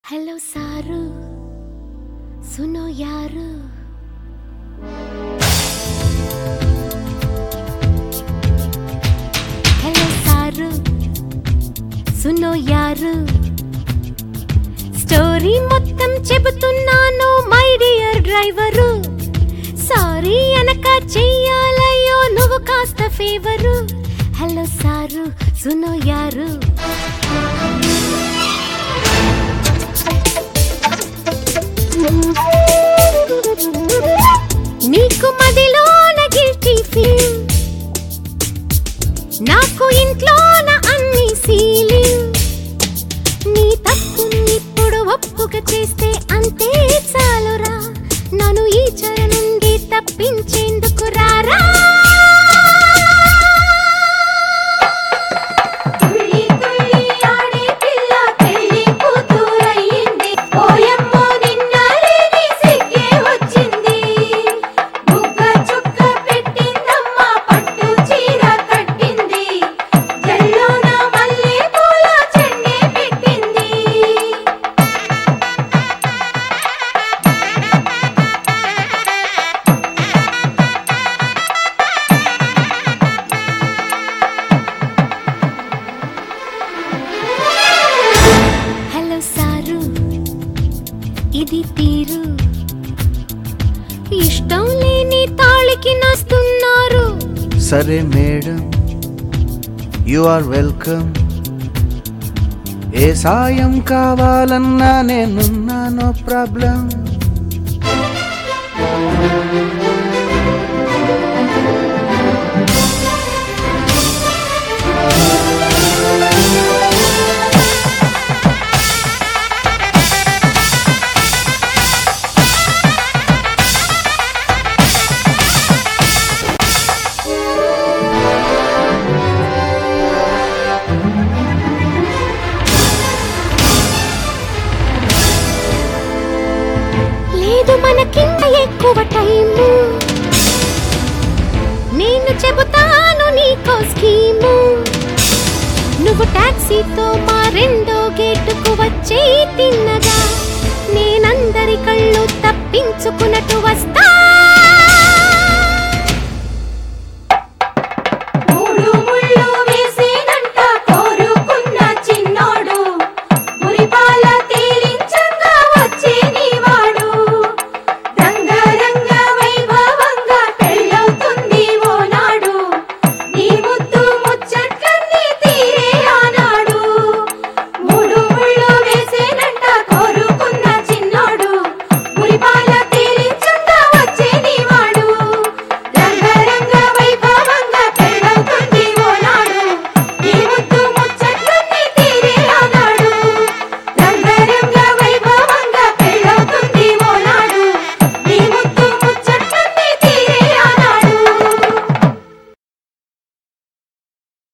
hello सारू सुनो यार हेलो सारू సునో యారు స్టోరీ మొత్తం చెబుతున్నాను మై డియర్ డ్రైవరు సారీ అనక చెయ్యాలయ్యో నువ్వు కాస్త ఫేవరు హలో సారు సునో యారు నీకు మదిలోన గిల్టీ ఫీల్ నాకు ఇంట్లోన అన్ని సీలింగ్ నీ తప్పు ఇప్పుడు ఒప్పుక చేస్తే అంతే చాలురా నన్ను ఈ చెర నుండి తప్పించేందుకు రారా తుళ్ళి తుళ్ళి ఆడే పిల్ల పెళ్లి కూతురయ్యింది ఓయమ్మో నిన్న లేని సిగ్గే వచ్చింది బుగ్గ చుక్క పెట్టిందమ్మ పట్టు చీర కట్టింది జల్లోన మల్లె పూల చెండే పెట్టింది హలో సారు ఇది తీరు ఇష్టం లేని తాళికి నస్తున్నారు సరే మేడం యు ఆర్ వెల్కమ్ ఏ సాయం కావాలన్నా నేనున్నా నో ప్రాబ్లం లేదు మనకింత ఎక్కువ టైము నేను చెబుతాను నీకో స్కీము నువ్వు టాక్సీతో మా రెండో గేటుకు వచ్చే తిన్నగా నేనందరి కళ్ళు తప్పించుకున్నట్టు వస్తా